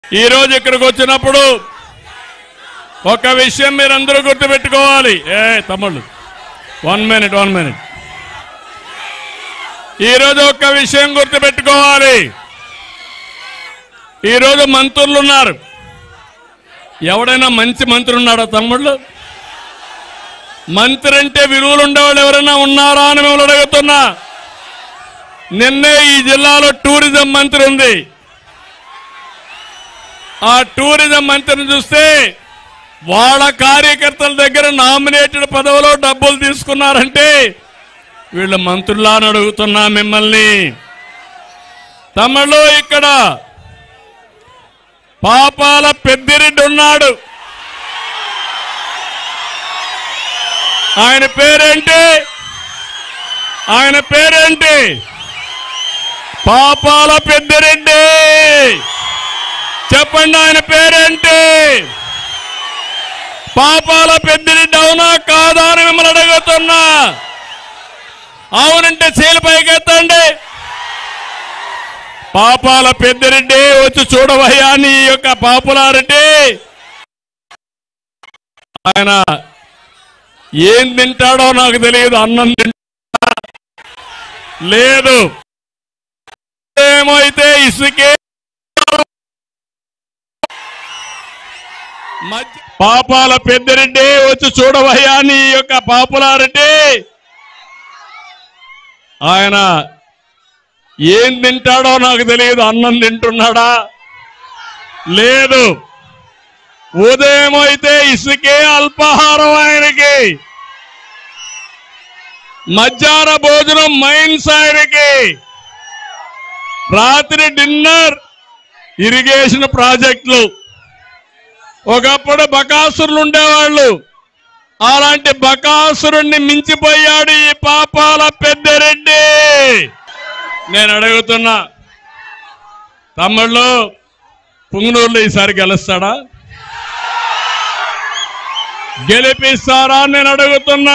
ఈ రోజు ఇక్కడికి వచ్చినప్పుడు ఒక విషయం మీరందరూ గుర్తుపెట్టుకోవాలి ఏ తమ్ముళ్ళు వన్ మినిట్ వన్ మినిట్ ఈరోజు ఒక విషయం గుర్తుపెట్టుకోవాలి ఈరోజు మంత్రులు ఉన్నారు ఎవడైనా మంచి మంత్రి ఉన్నాడా తమ్ముళ్ళు మంత్రి అంటే విలువలు ఉండేవాళ్ళు ఎవరైనా ఉన్నారా అని మిమ్మల్ని అడుగుతున్నా నిన్నే ఈ జిల్లాలో టూరిజం మంత్రి ఉంది ఆ టూరిజం మంత్రిని చూస్తే వాళ్ళ కార్యకర్తల దగ్గర నామినేటెడ్ పదవిలో డబ్బులు తీసుకున్నారంటే వీళ్ళు మంత్రులా అని అడుగుతున్నా మిమ్మల్ని తమిళలో ఇక్కడ పాపాల పెద్దిరెడ్డి ఉన్నాడు ఆయన పేరేంటి ఆయన పేరేంటి పాపాల పెద్దిరెడ్డి చెప్పండి ఆయన పేరేంటి పాపాల పెద్దిరెడ్డి అవునా కాదా అని మిమ్మల్ని అడుగుతున్నా అవునంటే చేలు పైకెత్తండి పాపాల పెద్దిరెడ్డి వచ్చి చూడవయ్యా నీ యొక్క పాపులారిటీ ఆయన ఏం తింటాడో నాకు తెలియదు అన్నం తింటా లేదు ఏమైతే ఇసుకే మధ్య పాపాల పెద్దిరెడ్డి వచ్చి చూడవయ్యా నీ యొక్క పాపులారిటీ ఆయన ఏం తింటాడో నాకు తెలియదు అన్నం తింటున్నాడా లేదు ఉదయం అయితే ఇసుకే అల్పాహారం ఆయనకి మధ్యాహ్న భోజనం మైన్స్ ఆయనకి రాత్రి డిన్నర్ ఇరిగేషన్ ప్రాజెక్టులు ఒకప్పుడు బకాసురులు ఉండేవాళ్ళు అలాంటి బకాసురుణ్ణి మించిపోయాడు ఈ పాపాల పెద్దరెడ్డి నేను అడుగుతున్నా తమ్ముళ్ళు పుంగనూరులో ఈసారి గెలుస్తాడా గెలిపిస్తారా అని నేను అడుగుతున్నా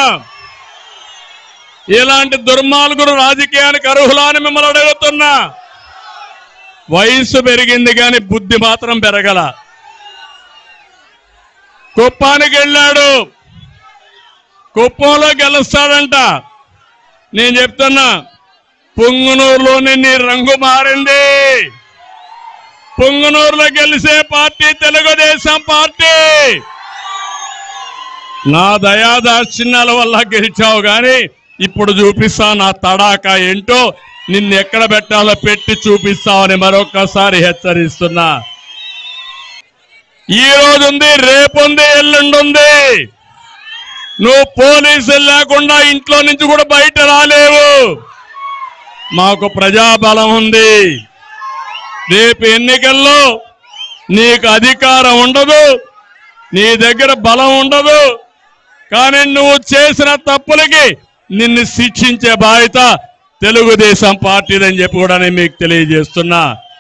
ఇలాంటి దుర్మార్గులు రాజకీయానికి అర్హులా అని మిమ్మల్ని అడుగుతున్నా వయసు పెరిగింది కానీ బుద్ధి మాత్రం పెరగల కుప్పానికి వెళ్ళాడు కుప్పంలో గెలుస్తాడంట నేను చెప్తున్నా పుంగునూరులోని నీ రంగు మారింది పుంగునూరులో గెలిసే పార్టీ తెలుగుదేశం పార్టీ నా దయాదాక్షిణ్యాల వల్ల గెలిచావు గాని ఇప్పుడు చూపిస్తా నా తడాక ఏంటో నిన్ను ఎక్కడ పెట్టాలో పెట్టి చూపిస్తావని మరొక్కసారి హెచ్చరిస్తున్నా ఈ రోజు ఉంది రేపు ఉంది ఎల్లుండి ఉంది నువ్వు పోలీసులు లేకుండా ఇంట్లో నుంచి కూడా బయట రాలేవు మాకు ప్రజాబలం ఉంది రేపు ఎన్నికల్లో నీకు అధికారం ఉండదు నీ దగ్గర బలం ఉండదు కానీ నువ్వు చేసిన తప్పులకి నిన్ను శిక్షించే బాధ్యత తెలుగుదేశం పార్టీదని చెప్పి కూడా నేను మీకు తెలియజేస్తున్నా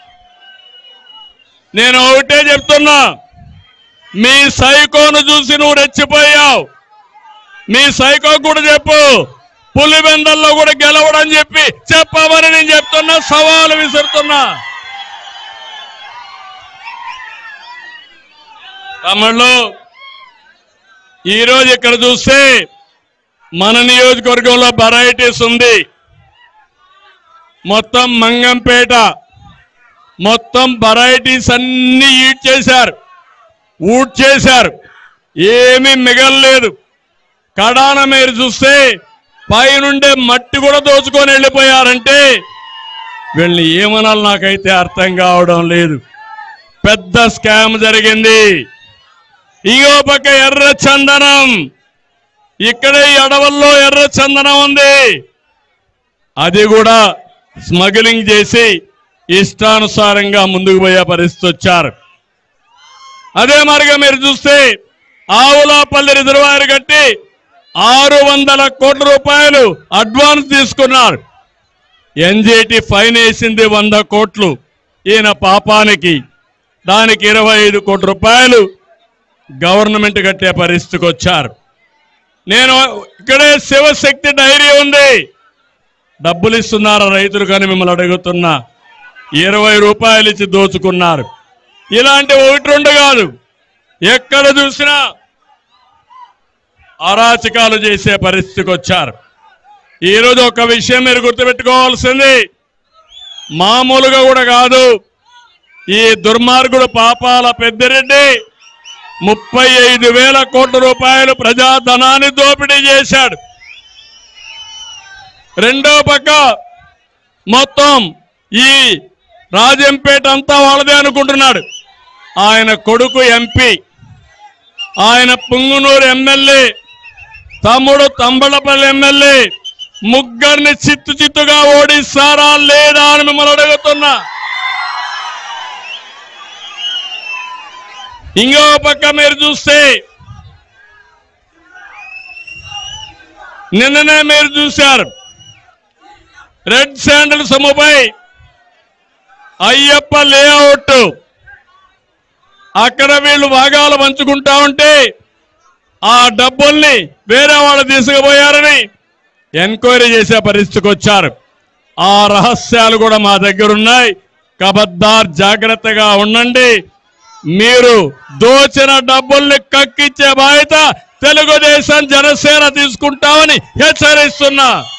నేను ఒకటే చెప్తున్నా మీ సైకోను చూసి నువ్వు రెచ్చిపోయావు మీ సైకో కూడా చెప్పు పులివెందల్లో కూడా గెలవడని చెప్పి చెప్పమని నేను చెప్తున్నా సవాలు విసురుతున్నా తమిళ్ళు ఈరోజు ఇక్కడ చూస్తే మన నియోజకవర్గంలో వెరైటీస్ ఉంది మొత్తం మంగంపేట మొత్తం వెరైటీస్ అన్ని ఈడ్ చేశారు ఊడ్ చేశారు ఏమీ మిగలలేదు కడాన మీరు చూస్తే పైనుండే మట్టి కూడా దోచుకొని వెళ్ళిపోయారంటే వీళ్ళని ఏమనాలి నాకైతే అర్థం కావడం లేదు పెద్ద స్కామ్ జరిగింది ఇంకో పక్క ఎర్ర చందనం ఇక్కడే ఈ అడవుల్లో ఎర్ర చందనం ఉంది అది కూడా స్మగ్లింగ్ చేసి ఇష్టానుసారంగా ముందుకు పోయే పరిస్థితి వచ్చారు అదే మరిగా మీరు చూస్తే ఆవులాపల్లి రిజర్వాయర్ కట్టి ఆరు వందల కోట్ల రూపాయలు అడ్వాన్స్ తీసుకున్నారు ఎన్జేటి ఫైన్ వేసింది వంద కోట్లు ఈయన పాపానికి దానికి ఇరవై ఐదు కోట్ల రూపాయలు గవర్నమెంట్ కట్టే పరిస్థితికి వచ్చారు నేను ఇక్కడే శివశక్తి డైరీ ఉంది డబ్బులు ఇస్తున్నారా రైతులు కానీ మిమ్మల్ని అడుగుతున్నా ఇరవై రూపాయలు ఇచ్చి దోచుకున్నారు ఇలాంటి ఒకటి రెండు కాదు ఎక్కడ చూసినా అరాచకాలు చేసే పరిస్థితికి వచ్చారు ఈరోజు ఒక విషయం మీరు గుర్తుపెట్టుకోవాల్సింది మామూలుగా కూడా కాదు ఈ దుర్మార్గుడు పాపాల పెద్దిరెడ్డి ముప్పై ఐదు వేల కోట్ల రూపాయలు ప్రజాధనాన్ని దోపిడీ చేశాడు రెండో పక్క మొత్తం ఈ రాజంపేట అంతా వాళ్ళదే అనుకుంటున్నాడు ఆయన కొడుకు ఎంపీ ఆయన పుంగునూరు ఎమ్మెల్యే తమ్ముడు తంబళపల్లి ఎమ్మెల్యే ముగ్గురిని చిత్తు చిత్తుగా ఓడిస్తారా లేదా అని మిమ్మల్ని అడుగుతున్నా ఇంకో పక్క మీరు చూస్తే నిన్ననే మీరు చూశారు రెడ్ శాండల్ సొమ్ముపై అయ్యప్ప లేఅవుట్ అక్కడ వీళ్ళు భాగాలు పంచుకుంటా ఉంటే ఆ డబ్బుల్ని వేరే వాళ్ళు తీసుకుపోయారని ఎంక్వైరీ చేసే పరిస్థితికి వచ్చారు ఆ రహస్యాలు కూడా మా దగ్గర ఉన్నాయి కబద్దార్ జాగ్రత్తగా ఉండండి మీరు దోచిన డబ్బుల్ని కక్కిచ్చే బాధ్యత తెలుగుదేశం జనసేన తీసుకుంటామని హెచ్చరిస్తున్నా